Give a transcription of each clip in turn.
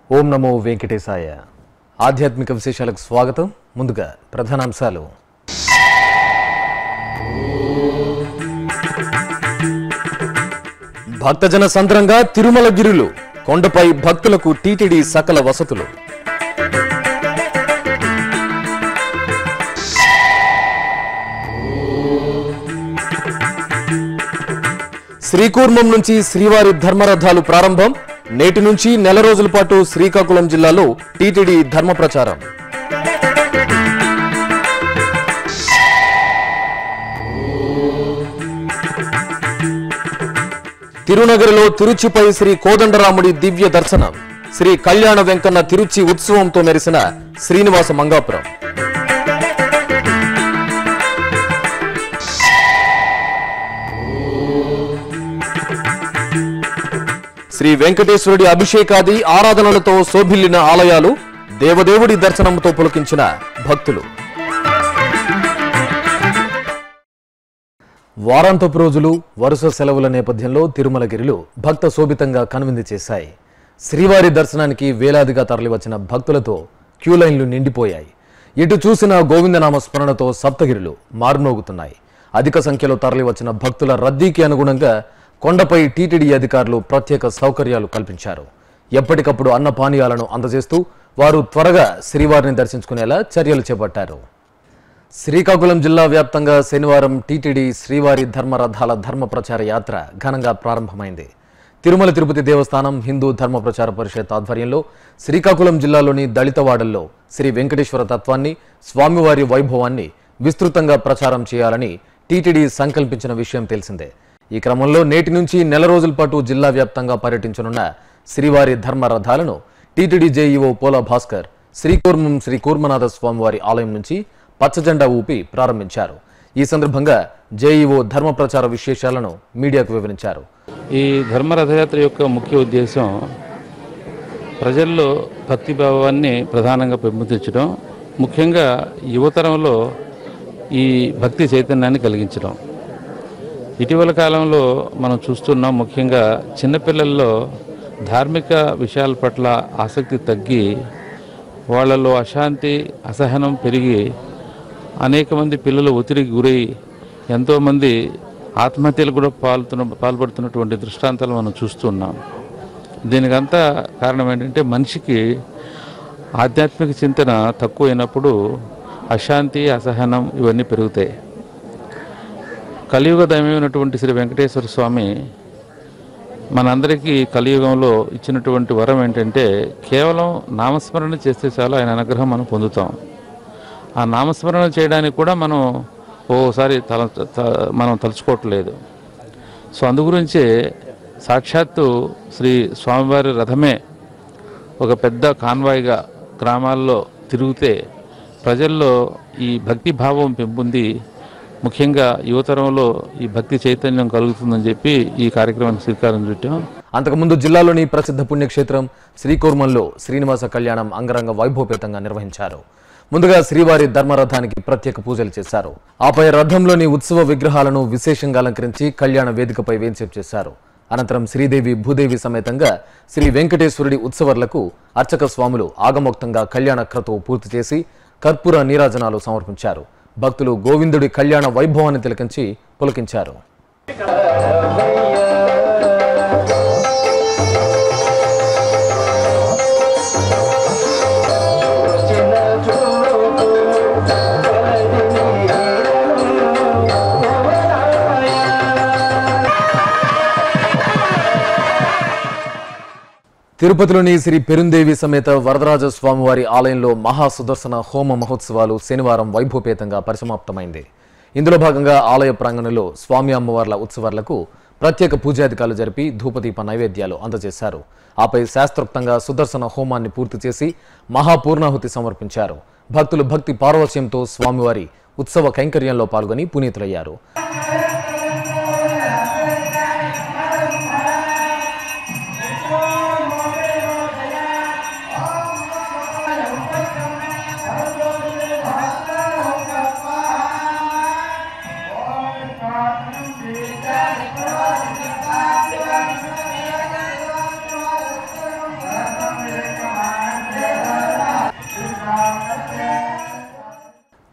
ఓం నమో వెంకటేశాయ ఆధ్యాత్మిక విశేషాలకు స్వాగతం ముందుగా ప్రధానాంశాలు భక్తజన సంద్రంగా తిరుమల గిరులు కొండపై భక్తులకు టీటీడీ సకల వసతులు శ్రీకూర్మం నుంచి శ్రీవారి ధర్మరథాలు ప్రారంభం నేటి నుంచి నెల రోజుల పాటు శ్రీకాకుళం జిల్లాలో టీటీడీ ధర్మ ప్రచారం తిరునగరిలో తిరుచిపై శ్రీ కోదండరాముడి దివ్య దర్శనం శ్రీ కళ్యాణ వెంకన్న తిరుచి ఉత్సవంతో మెరిసిన శ్రీనివాస మంగాపురం శ్రీ వెంకటేశ్వరుడి అభిషేకాది ఆరాధనలతో శోభిల్లిన ఆలయాలు దేవదేవుడి దర్శనంతో పులకించిన భక్తులు వారాంతపు రోజులు వరుస సెలవుల నేపథ్యంలో తిరుమలగిరిలు భక్త శోభితంగా కనువిందు చేశాయి శ్రీవారి దర్శనానికి వేలాదిగా తరలివచ్చిన భక్తులతో క్యూ లైన్లు నిండిపోయాయి ఎటు చూసినా గోవిందనామ స్మరణతో సప్తగిరులు మారుమోగుతున్నాయి అధిక సంఖ్యలో తరలివచ్చిన భక్తుల రద్దీకి అనుగుణంగా కొండపై టీటీడీ అధికారులు ప్రత్యేక సౌకర్యాలు కల్పించారు ఎప్పటికప్పుడు అన్న పానీయాలను అందజేస్తూ వారు త్వరగా శ్రీవారిని దర్శించుకునేలా చర్యలు చేపట్టారు శ్రీకాకుళం జిల్లా వ్యాప్తంగా శనివారం టీటీడీ శ్రీవారి ధర్మరథాల ధర్మ ప్రచార యాత్ర ఘనంగా ప్రారంభమైంది తిరుమల తిరుపతి దేవస్థానం హిందూ ధర్మ ప్రచార పరిషత్ ఆధ్వర్యంలో శ్రీకాకుళం జిల్లాలోని దళితవాడల్లో శ్రీ వెంకటేశ్వర తత్వాన్ని స్వామివారి వైభవాన్ని విస్తృతంగా ప్రచారం చేయాలని టీటీడీ సంకల్పించిన విషయం తెలిసిందే ఈ క్రమంలో నేటి నుంచి నెల రోజుల పాటు జిల్లా వ్యాప్తంగా పర్యటించనున్న శ్రీవారి ధర్మ రథాలను టీటీడీ జేఈఓ పోలా భాస్కర్ శ్రీకూర్మం శ్రీ కూర్మనాథ స్వామివారి ఆలయం నుంచి పచ్చజెండా ఊపి ప్రారంభించారు ఈ సందర్భంగా జేఈఓ ధర్మ ప్రచార విశేషాలను మీడియాకు వివరించారు ఈ ధర్మ రథయాత్ర యొక్క ముఖ్య ఉద్దేశం ప్రజల్లో భక్తిభావాన్ని ప్రధానంగా పెంపొందించడం ముఖ్యంగా యువతరంలో ఈ భక్తి చైతన్యాన్ని కలిగించడం ఇటీవల కాలంలో మనం చూస్తున్నాం ముఖ్యంగా చిన్నపిల్లల్లో ధార్మిక విషయాల పట్ల ఆసక్తి తగ్గి వాళ్ళలో అశాంతి అసహనం పెరిగి అనేక మంది పిల్లలు ఒత్తిడికి గురై ఎంతోమంది ఆత్మహత్యలు కూడా పాల్తున్న పాల్పడుతున్నటువంటి దృష్టాంతాలు మనం చూస్తున్నాం దీనికంతా కారణం ఏంటంటే మనిషికి ఆధ్యాత్మిక చింతన తక్కువైనప్పుడు అశాంతి అసహనం ఇవన్నీ పెరుగుతాయి కలియుగ దైవమైనటువంటి శ్రీ వెంకటేశ్వర స్వామి మనందరికీ కలియుగంలో ఇచ్చినటువంటి వరం ఏంటంటే కేవలం నామస్మరణ చేస్తే చాలు ఆయన అనుగ్రహం మనం పొందుతాం ఆ నామస్మరణ చేయడానికి కూడా మనం ఓసారి తల త- మనం తలుచుకోవట్లేదు సో అందుగురించే సాక్షాత్తు శ్రీ స్వామివారి రథమే ఒక పెద్ద కాన్వాయ్గా గ్రామాల్లో తిరిగితే ప్రజల్లో ఈ భక్తి భావం పెంపొంది ముఖ్యంగా యువతరంలో ఈ భక్తి చైతన్యం కలుగుతుందని చెప్పి ఈ కార్యక్రమానికి శ్రీకారం చుట్టాం అంతకుముందు జిల్లాలోని ప్రసిద్ధ పుణ్యక్షేత్రం శ్రీకూర్మంలో శ్రీనివాస కళ్యాణం అంగరంగ వైభవపేతంగా నిర్వహించారు ముందుగా శ్రీవారి ధర్మరథానికి ప్రత్యేక పూజలు చేశారు ఆపై రథంలోని ఉత్సవ విగ్రహాలను విశేషంగా అలంకరించి కళ్యాణ వేదికపై వేంచేపు చేశారు అనంతరం శ్రీదేవి భూదేవి సమేతంగా శ్రీ వెంకటేశ్వరుడి ఉత్సవర్లకు అర్చక స్వాములు ఆగమోక్తంగా కళ్యాణ క్రతువు పూర్తి చేసి కర్పూర నీరాజనాలు సమర్పించారు భక్తులు గోవిందుడి కళ్యాణ వైభవాన్ని తిలకించి పులకించారు తిరుపతిలోని శ్రీ పెరుందేవి సమేత వరదరాజ స్వామివారి ఆలయంలో మహా సుదర్శన హోమ మహోత్సవాలు శనివారం వైభవపేతంగా పరిసమాప్తమైంది ఇందులో భాగంగా ఆలయ ప్రాంగణంలో స్వామి అమ్మవార్ల ఉత్సవాలకు ప్రత్యేక పూజాధికారులు జరిపి ధూపదీప నైవేద్యాలు అందజేశారు ఆపై శాస్త్రోక్తంగా సుదర్శన హోమాన్ని పూర్తి చేసి మహాపూర్ణాహుతి సమర్పించారు భక్తులు భక్తి పార్వశ్యంతో స్వామివారి ఉత్సవ కైంకర్యంలో పాల్గొని పునీతులయ్యారు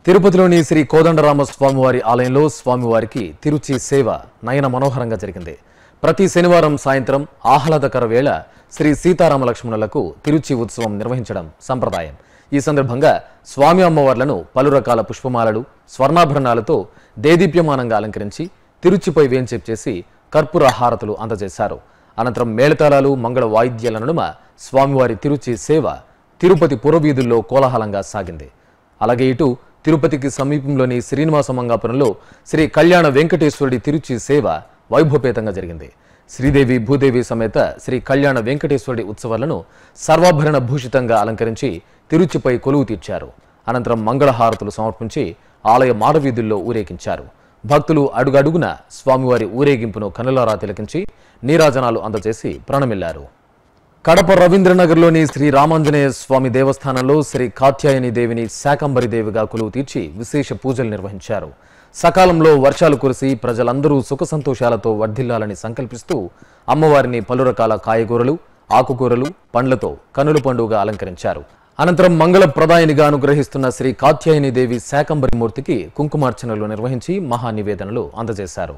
తిరుపతిలోని శ్రీ కోదండరామ స్వామివారి ఆలయంలో స్వామివారికి తిరుచి సేవ నయన మనోహరంగా జరిగింది ప్రతి శనివారం సాయంత్రం ఆహ్లాదకర వేళ శ్రీ సీతారామ లక్ష్మణులకు తిరుచి ఉత్సవం నిర్వహించడం సంప్రదాయం ఈ సందర్భంగా స్వామి అమ్మవార్లను పలు రకాల పుష్పమాలలు స్వర్ణాభరణాలతో దేదీప్యమానంగా అలంకరించి తిరుచిపై వేంచేపు చేసి కర్పూర హారతులు అందజేశారు అనంతరం మేళతాళాలు మంగళ వాయిద్యాల నడుమ స్వామివారి తిరుచి సేవ తిరుపతి పురవీధుల్లో కోలాహలంగా సాగింది అలాగే ఇటు తిరుపతికి సమీపంలోని శ్రీనివాస మంగాపురంలో శ్రీ కళ్యాణ వెంకటేశ్వరుడి తిరుచి సేవ వైభవపేతంగా జరిగింది శ్రీదేవి భూదేవి సమేత శ్రీ కళ్యాణ వెంకటేశ్వరుడి ఉత్సవాలను సర్వాభరణ భూషితంగా అలంకరించి తిరుచిపై కొలువు తీర్చారు అనంతరం మంగళహారతులు సమర్పించి ఆలయ మాడవీధుల్లో ఊరేగించారు భక్తులు అడుగడుగున స్వామివారి ఊరేగింపును కనులారా తిలకించి నీరాజనాలు అందజేసి ప్రణమిల్లారు కడప రవీంద్రనగర్లోని శ్రీ రామాంజనేయ స్వామి దేవస్థానంలో శ్రీ కాత్యాయని దేవిని శాకంబరి దేవిగా కొలువు తీర్చి విశేష పూజలు నిర్వహించారు సకాలంలో వర్షాలు కురిసి ప్రజలందరూ సుఖ సంతోషాలతో వర్ధిల్లాలని సంకల్పిస్తూ అమ్మవారిని పలు రకాల కాయగూరలు ఆకుకూరలు పండ్లతో కనుల పండుగ అలంకరించారు అనంతరం మంగళ ప్రదాయనిగా అనుగ్రహిస్తున్న శ్రీ కాత్యాయని దేవి శాకంబరి మూర్తికి కుంకుమార్చనలు నిర్వహించి మహానివేదనలు అందజేశారు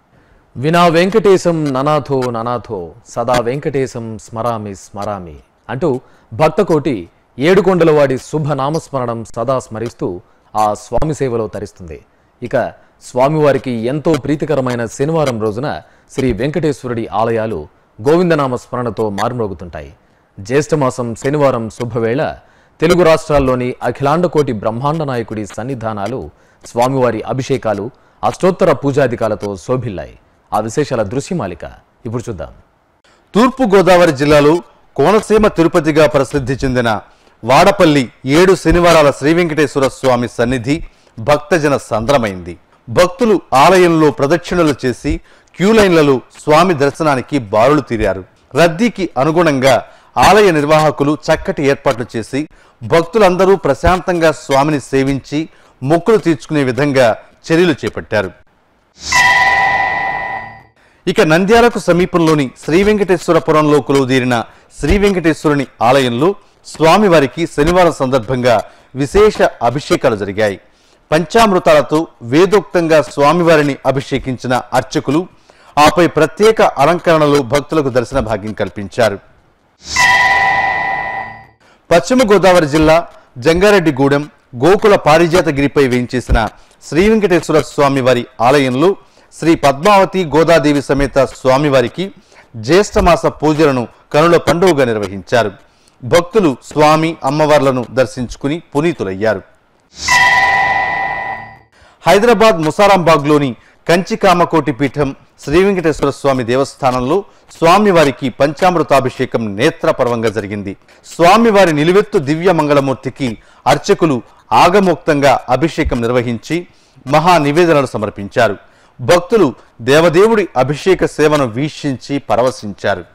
వినా వెంకటేశం ననాథో ననాథో సదా వెంకటేశం స్మరామి స్మరామి అంటూ భక్తకోటి ఏడుకొండలవాడి శుభ నామస్మరణం సదా స్మరిస్తూ ఆ స్వామి సేవలో తరిస్తుంది ఇక స్వామివారికి ఎంతో ప్రీతికరమైన శనివారం రోజున శ్రీ వెంకటేశ్వరుడి ఆలయాలు గోవిందనామ స్మరణతో మారుమ్రోగుతుంటాయి జ్యేష్ఠమాసం శనివారం శుభవేళ తెలుగు రాష్ట్రాల్లోని అఖిలాండకోటి బ్రహ్మాండ నాయకుడి సన్నిధానాలు స్వామివారి అభిషేకాలు అష్టోత్తర పూజాధికాలతో శోభిల్లాయి ఆ విశేషాల దృశ్యమాలిక ఇప్పుడు చూద్దాం తూర్పు గోదావరి జిల్లాలో కోనసీమ తిరుపతిగా ప్రసిద్ధి చెందిన వాడపల్లి ఏడు శనివారాల శ్రీ వెంకటేశ్వర స్వామి సన్నిధి భక్తజన సంద్రమైంది భక్తులు ఆలయంలో ప్రదక్షిణలు చేసి క్యూ లైన్లలో స్వామి దర్శనానికి బారులు తీరారు రద్దీకి అనుగుణంగా ఆలయ నిర్వాహకులు చక్కటి ఏర్పాట్లు చేసి భక్తులందరూ ప్రశాంతంగా స్వామిని సేవించి మొక్కులు తీర్చుకునే విధంగా చర్యలు చేపట్టారు ఇక నంద్యాలకు సమీపంలోని శ్రీ వెంకటేశ్వరపురంలో కొలువుదీరిన శ్రీ వెంకటేశ్వరుని ఆలయంలో స్వామివారికి శనివారం సందర్భంగా విశేష అభిషేకాలు జరిగాయి పంచామృతాలతో వేదోక్తంగా స్వామివారిని అభిషేకించిన అర్చకులు ఆపై ప్రత్యేక అలంకరణలో భక్తులకు దర్శన భాగ్యం కల్పించారు పశ్చిమ గోదావరి జిల్లా జంగారెడ్డిగూడెం గోకుల పారిజాతగిరిపై వేయించేసిన శ్రీ వెంకటేశ్వర స్వామి వారి ఆలయంలో శ్రీ పద్మావతి గోదాదేవి సమేత స్వామివారికి జ్యేష్ఠమాస పూజలను కనుల పండుగగా నిర్వహించారు భక్తులు స్వామి అమ్మవార్లను దర్శించుకుని పునీతులయ్యారు హైదరాబాద్ ముసారాంబాగ్లోని కంచికామకోటి పీఠం శ్రీ వెంకటేశ్వర స్వామి దేవస్థానంలో స్వామివారికి పంచామృతాభిషేకం నేత్రపర్వంగా జరిగింది స్వామివారి నిలువెత్తు దివ్య మంగళమూర్తికి అర్చకులు ఆగమోక్తంగా అభిషేకం నిర్వహించి మహా నివేదనలు సమర్పించారు భక్తులు దేవదేవుడి అభిషేక సేవను వీక్షించి పరవశించారు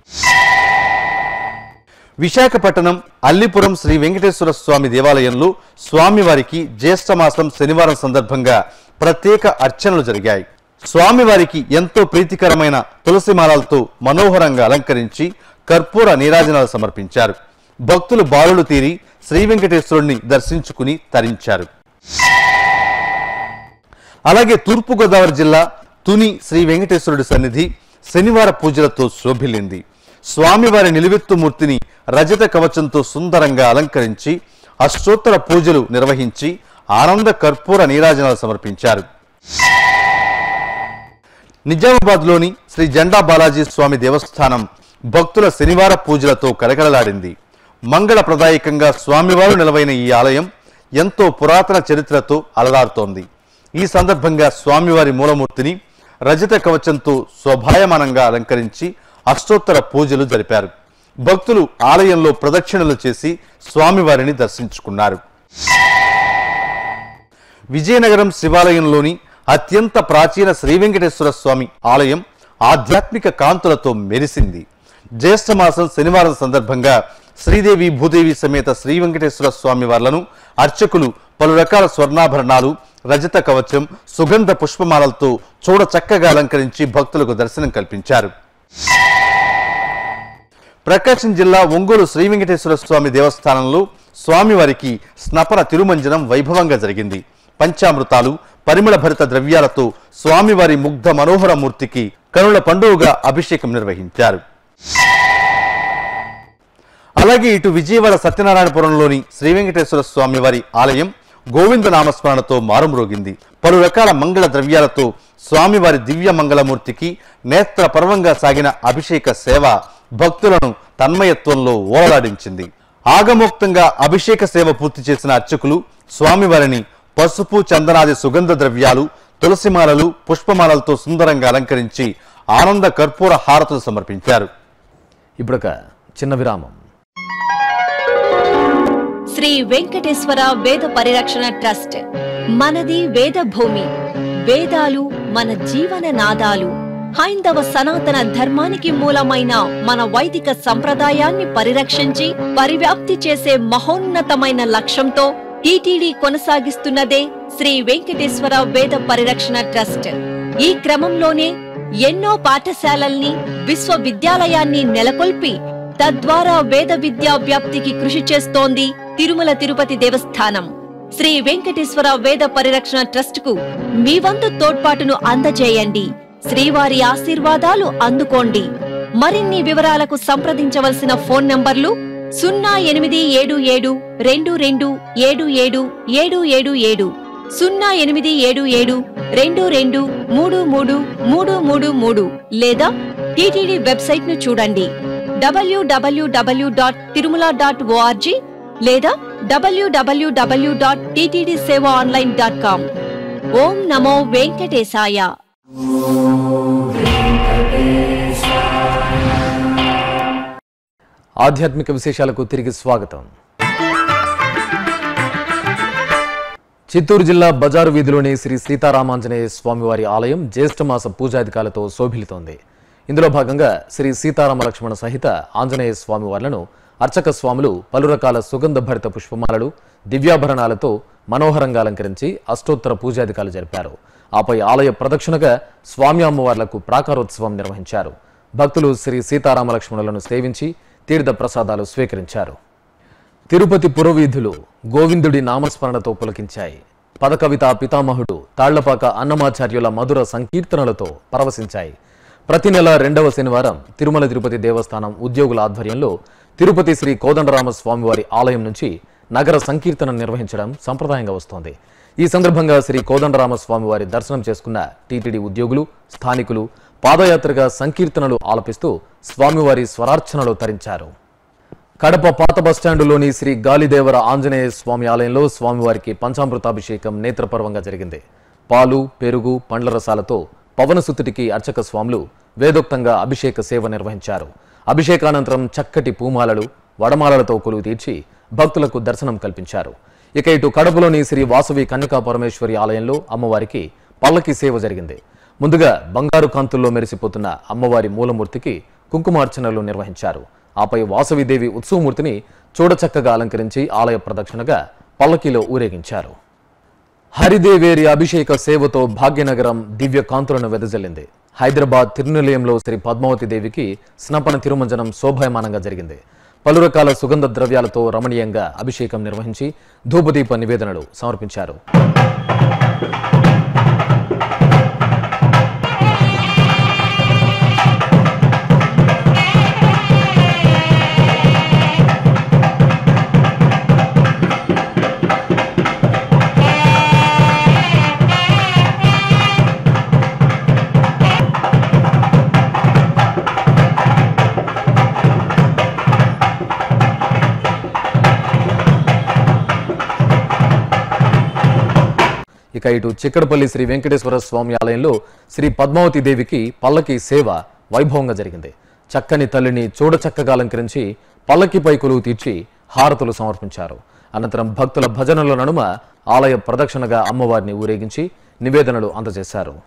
విశాఖపట్నం అల్లిపురం శ్రీ వెంకటేశ్వర స్వామి దేవాలయంలో స్వామివారికి జ్యేష్ఠమాసం శనివారం సందర్భంగా ప్రత్యేక అర్చనలు జరిగాయి స్వామివారికి ఎంతో ప్రీతికరమైన తులసి మాలలతో మనోహరంగా అలంకరించి కర్పూర నీరాజనాలు సమర్పించారు భక్తులు బాలులు తీరి శ్రీ వెంకటేశ్వరుణ్ణి దర్శించుకుని తరించారు అలాగే తూర్పుగోదావరి జిల్లా తుని శ్రీ వెంకటేశ్వరుడి సన్నిధి శనివార పూజలతో శోభిల్లింది స్వామివారి నిలువెత్తు మూర్తిని రజత కవచంతో సుందరంగా అలంకరించి అష్టోత్తర పూజలు నిర్వహించి ఆనంద కర్పూర నీరాజనాలు సమర్పించారు నిజామాబాద్లోని శ్రీ జెండా బాలాజీ స్వామి దేవస్థానం భక్తుల శనివార పూజలతో కలకలలాడింది మంగళప్రదాయకంగా స్వామివారు నిలవైన ఈ ఆలయం ఎంతో పురాతన చరిత్రతో అలరారుతోంది ఈ సందర్భంగా స్వామివారి మూలమూర్తిని రజత కవచంతో శోభాయమానంగా అలంకరించి అష్టోత్తర పూజలు జరిపారు భక్తులు ఆలయంలో ప్రదక్షిణలు చేసి స్వామివారిని దర్శించుకున్నారు విజయనగరం శివాలయంలోని అత్యంత ప్రాచీన శ్రీ వెంకటేశ్వర స్వామి ఆలయం ఆధ్యాత్మిక కాంతులతో మెరిసింది జ్యేష్ఠమాసం శనివారం సందర్భంగా శ్రీదేవి భూదేవి సమేత శ్రీ వెంకటేశ్వర స్వామి వార్లను అర్చకులు పలు రకాల స్వర్ణాభరణాలు రజత కవచం సుగంధ పుష్పమాలలతో చూడ చక్కగా అలంకరించి భక్తులకు దర్శనం కల్పించారు ప్రకాశం జిల్లా ఒంగోలు శ్రీ వెంకటేశ్వర స్వామి దేవస్థానంలో స్వామివారికి స్నపన తిరుమంజనం వైభవంగా జరిగింది పంచామృతాలు పరిమళ భరిత ద్రవ్యాలతో స్వామివారి ముగ్ధ మనోహర మూర్తికి కనుల పండుగగా అభిషేకం నిర్వహించారు అలాగే ఇటు విజయవాడ సత్యనారాయణపురంలోని శ్రీ వెంకటేశ్వర స్వామి వారి ఆలయం గోవింద నామస్మరణతో మారుమ్రోగింది పలు రకాల మంగళ ద్రవ్యాలతో స్వామివారి దివ్య మంగళమూర్తికి నేత్ర పర్వంగా సాగిన అభిషేక సేవ భక్తులను తన్మయత్వంలో ఓలలాడించింది ఆగమోక్తంగా అభిషేక సేవ పూర్తి చేసిన అర్చకులు స్వామివారిని పసుపు చందనాది సుగంధ ద్రవ్యాలు తులసిమాలలు పుష్పమాలలతో సుందరంగా అలంకరించి ఆనంద కర్పూర హారతులు సమర్పించారు ఇప్పుడొక చిన్న విరామం శ్రీ వెంకటేశ్వర వేద పరిరక్షణ ట్రస్ట్ మనది వేద భూమి వేదాలు మన జీవన నాదాలు హైందవ సనాతన ధర్మానికి మూలమైన మన వైదిక సంప్రదాయాన్ని పరిరక్షించి పరివ్యాప్తి చేసే మహోన్నతమైన లక్ష్యంతో టీటీడీ కొనసాగిస్తున్నదే శ్రీ వెంకటేశ్వర వేద పరిరక్షణ ట్రస్ట్ ఈ క్రమంలోనే ఎన్నో పాఠశాలల్ని విశ్వవిద్యాలయాన్ని నెలకొల్పి తద్వారా వేద విద్యా వ్యాప్తికి కృషి చేస్తోంది తిరుమల తిరుపతి దేవస్థానం శ్రీ వెంకటేశ్వర వేద పరిరక్షణ ట్రస్ట్ కు మీ వంతు తోడ్పాటును అందజేయండి శ్రీవారి ఆశీర్వాదాలు అందుకోండి మరిన్ని వివరాలకు సంప్రదించవలసిన ఫోన్ నంబర్లు సున్నా ఎనిమిది ఏడు ఏడు రెండు రెండు ఏడు ఏడు ఏడు ఏడు ఏడు సున్నా ఎనిమిది ఏడు ఏడు రెండు రెండు మూడు మూడు మూడు మూడు మూడు లేదా టీటీడీ వెబ్సైట్ ను చూడండి WWW dot Tirumala dot ORG లేదా WWW dot TTD Seva online dot com ఓం నమో వెంకటేశాయ ఆధ్యాత్మిక విశేషాలకు తిరిగి స్వాగతం చిత్తూరు జిల్లా బజారు వీధిలోని శ్రీ సీతారామాంజనేయ స్వామివారి ఆలయం జ్యేష్ఠమాస పూజాధికాలతో శోభిల్లుతోంది ఇందులో భాగంగా శ్రీ సీతారామ లక్ష్మణ సహిత ఆంజనేయ స్వామివార్లను అర్చక స్వాములు పలు రకాల సుగంధ భరిత పుష్పమాలలు దివ్యాభరణాలతో మనోహరంగా అలంకరించి అష్టోత్తర పూజాధికాలు జరిపారు ఆపై ఆలయ ప్రదక్షిణగా స్వామి అమ్మవార్లకు ప్రాకారోత్సవం నిర్వహించారు భక్తులు శ్రీ సీతారామ లక్ష్మణులను సేవించి తీర్థ ప్రసాదాలు స్వీకరించారు తిరుపతి పురవీధులు గోవిందుడి నామస్మరణతో పులకించాయి పదకవిత పితామహుడు తాళ్లపాక అన్నమాచార్యుల మధుర సంకీర్తనలతో పరవశించాయి ప్రతి నెల రెండవ శనివారం తిరుమల తిరుపతి దేవస్థానం ఉద్యోగుల ఆధ్వర్యంలో తిరుపతి శ్రీ కోదండరామ స్వామివారి ఆలయం నుంచి నగర సంకీర్తన నిర్వహించడం సంప్రదాయంగా వస్తోంది ఈ సందర్భంగా శ్రీ కోదండరామ స్వామివారి దర్శనం చేసుకున్న టీటీడీ ఉద్యోగులు స్థానికులు పాదయాత్రగా సంకీర్తనలు ఆలపిస్తూ స్వామివారి స్వరార్చనలో తరించారు కడప పాత బస్టాండులోని శ్రీ గాలిదేవర ఆంజనేయ స్వామి ఆలయంలో స్వామివారికి పంచామృతాభిషేకం నేత్రపర్వంగా జరిగింది పాలు పెరుగు పండ్ల రసాలతో పవనసుతుడికి అర్చక స్వాములు వేదోక్తంగా అభిషేక సేవ నిర్వహించారు అభిషేకానంతరం చక్కటి పూమాలలు వడమాలలతో కొలువు తీర్చి భక్తులకు దర్శనం కల్పించారు ఇక ఇటు కడపలోని శ్రీ వాసవి కన్యకా పరమేశ్వరి ఆలయంలో అమ్మవారికి పల్లకి సేవ జరిగింది ముందుగా బంగారు కాంతుల్లో మెరిసిపోతున్న అమ్మవారి మూలమూర్తికి కుంకుమార్చనలు నిర్వహించారు ఆపై వాసవిదేవి ఉత్సవమూర్తిని చూడచక్కగా అలంకరించి ఆలయ ప్రదక్షిణగా పల్లకీలో ఊరేగించారు హరిదేవేరి అభిషేక సేవతో భాగ్యనగరం దివ్య కాంతులను వెదజల్లింది హైదరాబాద్ తిరునిలయంలో శ్రీ పద్మావతి దేవికి స్నపన తిరుమంజనం శోభాయమానంగా జరిగింది పలు రకాల సుగంధ ద్రవ్యాలతో రమణీయంగా అభిషేకం నిర్వహించి ధూపదీప నివేదనలు సమర్పించారు ఇక ఇటు చిక్కడపల్లి శ్రీ వెంకటేశ్వర స్వామి ఆలయంలో శ్రీ పద్మావతి దేవికి పల్లకి సేవ వైభవంగా జరిగింది చక్కని తల్లిని చూడచక్కగా అలంకరించి పల్లకిపై కొలువు తీర్చి హారతులు సమర్పించారు అనంతరం భక్తుల భజనల నడుమ ఆలయ ప్రదక్షిణగా అమ్మవారిని ఊరేగించి నివేదనలు అందజేశారు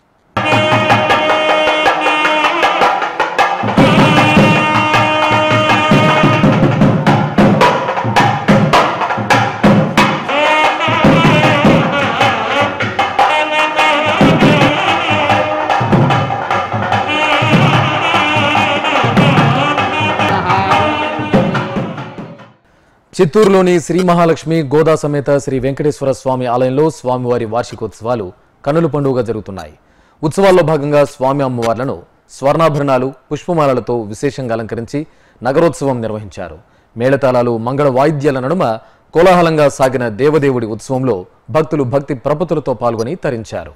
చిత్తూరులోని శ్రీ మహాలక్ష్మి గోదా సమేత శ్రీ వెంకటేశ్వర స్వామి ఆలయంలో స్వామివారి వార్షికోత్సవాలు కన్నుల పండుగగా జరుగుతున్నాయి ఉత్సవాల్లో భాగంగా స్వామి అమ్మవార్లను స్వర్ణాభరణాలు పుష్పమాలలతో విశేషంగా అలంకరించి నగరోత్సవం నిర్వహించారు మేళతాళాలు మంగళ వాయిద్యాల నడుమ కోలాహలంగా సాగిన దేవదేవుడి ఉత్సవంలో భక్తులు భక్తి ప్రపతులతో పాల్గొని తరించారు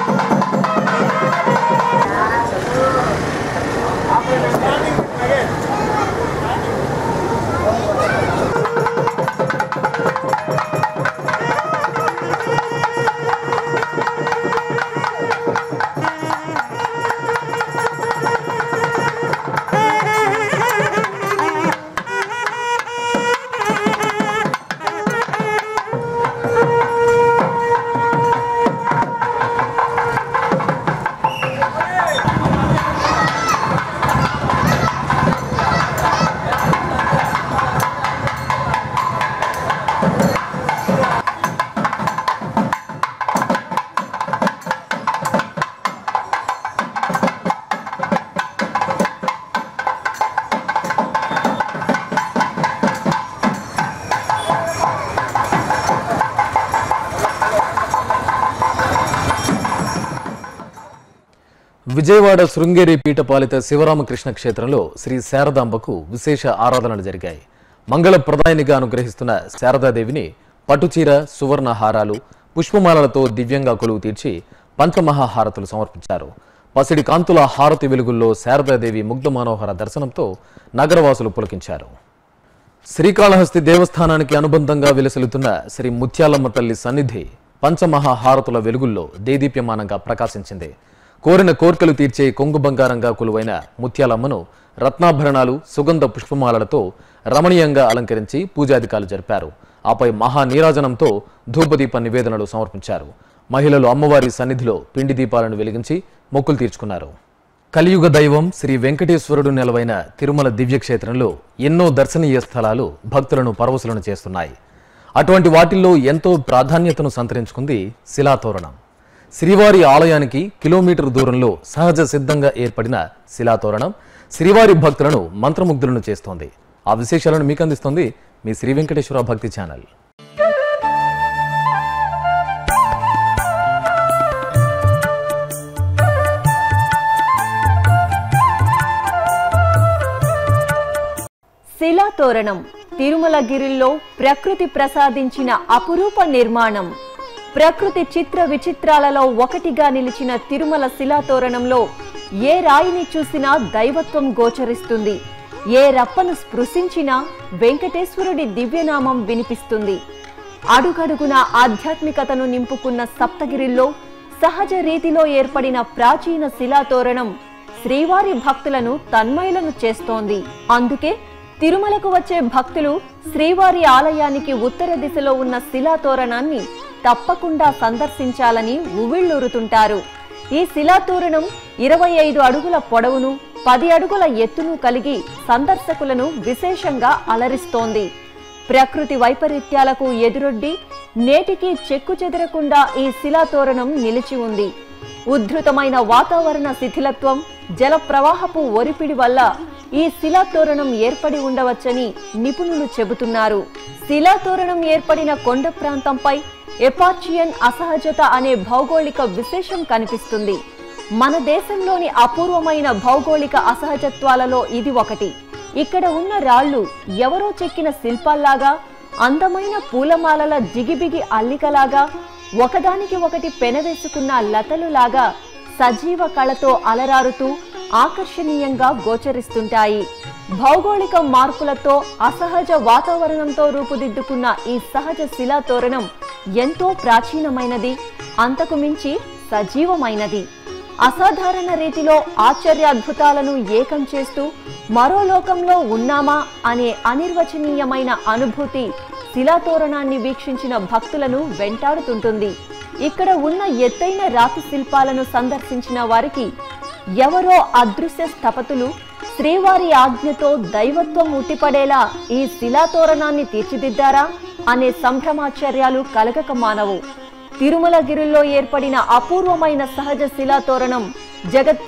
విజయవాడ శృంగేరి పీఠపాలిత శివరామకృష్ణ క్షేత్రంలో శ్రీ శారదాంబకు విశేష ఆరాధనలు జరిగాయి మంగళ ప్రదాయనిగా అనుగ్రహిస్తున్న శారదాదేవిని పట్టుచీర సువర్ణ హారాలు పుష్పమాలలతో దివ్యంగా కొలువు తీర్చి పంచమహాహారతులు సమర్పించారు పసిడి కాంతుల హారతి వెలుగుల్లో శారదాదేవి ముగ్ధ మనోహర దర్శనంతో నగరవాసులు పులకించారు శ్రీకాళహస్తి దేవస్థానానికి అనుబంధంగా విలసిల్లుతున్న శ్రీ ముత్యాలమ్మ తల్లి సన్నిధి పంచమహాహారతుల వెలుగుల్లో దేదీప్యమానంగా ప్రకాశించింది కోరిన కోర్కెలు తీర్చే కొంగు బంగారంగా కొలువైన ముత్యాలమ్మను రత్నాభరణాలు సుగంధ పుష్పమాలలతో రమణీయంగా అలంకరించి పూజాధికారులు జరిపారు ఆపై మహా నీరాజనంతో ధూపదీప నివేదనలు సమర్పించారు మహిళలు అమ్మవారి సన్నిధిలో పిండి దీపాలను వెలిగించి మొక్కులు తీర్చుకున్నారు కలియుగ దైవం శ్రీ వెంకటేశ్వరుడు నెలవైన తిరుమల దివ్యక్షేత్రంలో ఎన్నో దర్శనీయ స్థలాలు భక్తులను పరవశులను చేస్తున్నాయి అటువంటి వాటిల్లో ఎంతో ప్రాధాన్యతను సంతరించుకుంది శిలాతోరణం శ్రీవారి ఆలయానికి కిలోమీటర్ దూరంలో సహజ సిద్ధంగా ఏర్పడిన శిలాతోరణం శ్రీవారి భక్తులను మంత్రముగ్ధులను చేస్తోంది ఆ విశేషాలను మీకు అందిస్తోంది మీ శ్రీ వెంకటేశ్వర భక్తి ఛానల్ శిలాతోరణం తిరుమలగిరిలో ప్రకృతి ప్రసాదించిన అపురూప నిర్మాణం ప్రకృతి చిత్ర విచిత్రాలలో ఒకటిగా నిలిచిన తిరుమల శిలాతోరణంలో ఏ రాయిని చూసినా దైవత్వం గోచరిస్తుంది ఏ రప్పను స్పృశించినా వెంకటేశ్వరుడి దివ్యనామం వినిపిస్తుంది అడుగడుగున ఆధ్యాత్మికతను నింపుకున్న సప్తగిరిలో సహజ రీతిలో ఏర్పడిన ప్రాచీన శిలాతోరణం శ్రీవారి భక్తులను తన్మయులను చేస్తోంది అందుకే తిరుమలకు వచ్చే భక్తులు శ్రీవారి ఆలయానికి ఉత్తర దిశలో ఉన్న శిలాతోరణాన్ని తప్పకుండా సందర్శించాలని ఉవ్విళ్ళూరుతుంటారు ఈ శిలాతోరణం ఇరవై ఐదు అడుగుల పొడవును పది అడుగుల ఎత్తును కలిగి సందర్శకులను విశేషంగా అలరిస్తోంది ప్రకృతి వైపరీత్యాలకు ఎదురొడ్డి నేటికి చెక్కు చెదరకుండా ఈ శిలాతోరణం నిలిచి ఉంది ఉద్ధృతమైన వాతావరణ శిథిలత్వం జల ప్రవాహపు ఒరిపిడి వల్ల ఈ శిలాతోరణం ఏర్పడి ఉండవచ్చని నిపుణులు చెబుతున్నారు శిలాతోరణం ఏర్పడిన కొండ ప్రాంతంపై ఎపార్చియన్ అసహజత అనే భౌగోళిక విశేషం కనిపిస్తుంది మన దేశంలోని అపూర్వమైన భౌగోళిక అసహజత్వాలలో ఇది ఒకటి ఇక్కడ ఉన్న రాళ్ళు ఎవరో చెక్కిన శిల్పాల్లాగా అందమైన పూలమాలల జిగిబిగి అల్లికలాగా ఒకదానికి ఒకటి పెనవేసుకున్న లతలులాగా సజీవ కళతో అలరారుతూ ఆకర్షణీయంగా గోచరిస్తుంటాయి భౌగోళిక మార్పులతో అసహజ వాతావరణంతో రూపుదిద్దుకున్న ఈ సహజ శిలాతోరణం ఎంతో ప్రాచీనమైనది అంతకు మించి సజీవమైనది అసాధారణ రీతిలో ఆశ్చర్యాద్భుతాలను ఏకం చేస్తూ మరో లోకంలో ఉన్నామా అనే అనిర్వచనీయమైన అనుభూతి శిలాతోరణాన్ని వీక్షించిన భక్తులను వెంటాడుతుంటుంది ఇక్కడ ఉన్న ఎత్తైన రాతి శిల్పాలను సందర్శించిన వారికి ఎవరో అదృశ్య స్థపతులు శ్రీవారి ఆజ్ఞతో దైవత్వం ఉట్టిపడేలా ఈ శిలాతోరణాన్ని తీర్చిదిద్దారా అనే సంభ్రమాశ్చర్యాలు కలగక మానవు తిరుమలగిరిలో ఏర్పడిన అపూర్వమైన సహజ శిలాతోరణం జగత్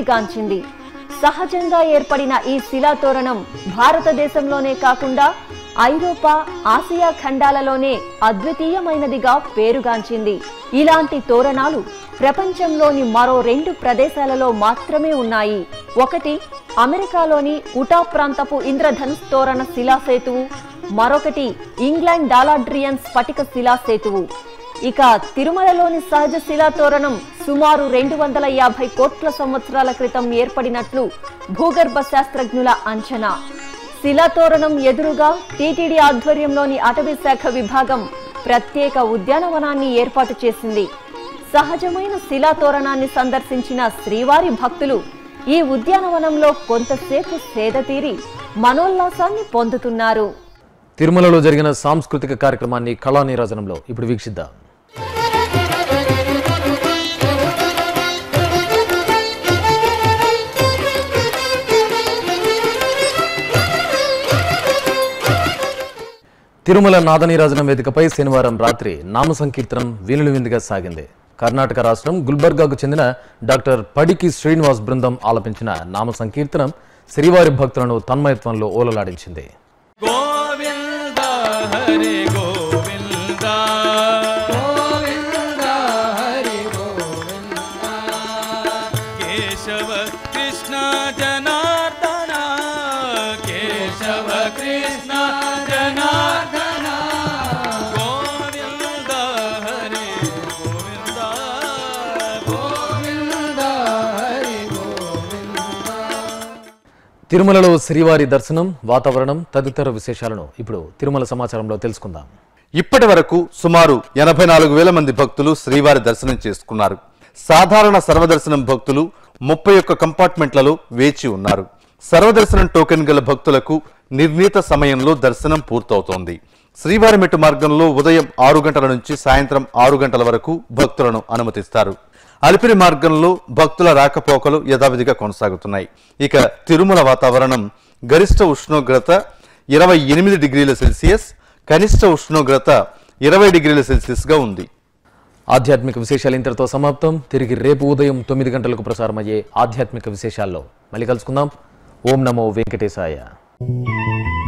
ప్రసిద్ధిగాంచింది సహజంగా ఏర్పడిన ఈ శిలాతోరణం భారతదేశంలోనే కాకుండా ఐరోపా ఆసియా ఖండాలలోనే అద్వితీయమైనదిగా పేరుగాంచింది ఇలాంటి తోరణాలు ప్రపంచంలోని మరో రెండు ప్రదేశాలలో మాత్రమే ఉన్నాయి ఒకటి అమెరికాలోని ఉటా ప్రాంతపు ఇంద్రధనుస్ తోరణ శిలాసేతువు మరొకటి ఇంగ్లాండ్ డాలాడ్రియన్ స్ఫటిక శిలాసేతువు ఇక తిరుమలలోని సహజ శిలా తోరణం సుమారు రెండు వందల యాభై కోట్ల సంవత్సరాల క్రితం ఏర్పడినట్లు భూగర్భ శాస్త్రజ్ఞుల అంచనా శిలాతోరణం ఎదురుగా టీటీడీ ఆధ్వర్యంలోని అటవీ శాఖ విభాగం ప్రత్యేక ఉద్యానవనాన్ని ఏర్పాటు చేసింది సహజమైన శిలాతోరణాన్ని సందర్శించిన శ్రీవారి భక్తులు ఈ ఉద్యానవనంలో కొంతసేపు సేద తీరి మనోల్లాసాన్ని పొందుతున్నారు తిరుమలలో జరిగిన సాంస్కృతిక కార్యక్రమాన్ని కళా నీరాజనంలో ఇప్పుడు వీక్షిద్దాం తిరుమల నాదనీరాజనం వేదికపై శనివారం రాత్రి నామ సంకీర్తనం వీణులు విందుగా సాగింది కర్ణాటక రాష్ట్రం గుల్బర్గాకు చెందిన డాక్టర్ పడికి శ్రీనివాస్ బృందం ఆలపించిన నామ సంకీర్తనం శ్రీవారి భక్తులను తన్మయత్వంలో ఓలలాడించింది గోవింద హరి గోవింద గోవింద హరి గోవింద కేశవ కృష్ణ జనార్దన కేశవ కృష్ణ జనార్దన గోవింద హరి గోవింద గోవింద హరి తిరుమలలో శ్రీవారి దర్శనం వాతావరణం తదితర విశేషాలను ఇప్పుడు తిరుమల సమాచారంలో తెలుసుకుందాం ఇప్పటి వరకు సుమారు ఎనభై నాలుగు వేల మంది భక్తులు శ్రీవారి దర్శనం చేసుకున్నారు సాధారణ సర్వదర్శనం భక్తులు ముప్పై ఒక్క కంపార్ట్మెంట్లలో వేచి ఉన్నారు సర్వదర్శనం టోకెన్ గల భక్తులకు నిర్ణీత సమయంలో దర్శనం పూర్తవుతోంది శ్రీవారి మెట్టు మార్గంలో ఉదయం ఆరు గంటల నుంచి సాయంత్రం ఆరు గంటల వరకు భక్తులను అనుమతిస్తారు అలిపిరి మార్గంలో భక్తుల రాకపోకలు యథావిధిగా కొనసాగుతున్నాయి ఇక తిరుమల వాతావరణం గరిష్ట ఉష్ణోగ్రత ఇరవై ఎనిమిది డిగ్రీల సెల్సియస్ కనిష్ట ఉష్ణోగ్రత ఇరవై డిగ్రీల సెల్సియస్ గా ఉంది ఆధ్యాత్మిక విశేషాలు ఇంతటితో సమాప్తం తిరిగి రేపు ఉదయం తొమ్మిది గంటలకు ప్రసారమయ్యే ఆధ్యాత్మిక విశేషాల్లో మళ్ళీ కలుసుకుందాం ఓం నమో వెంకటేశాయ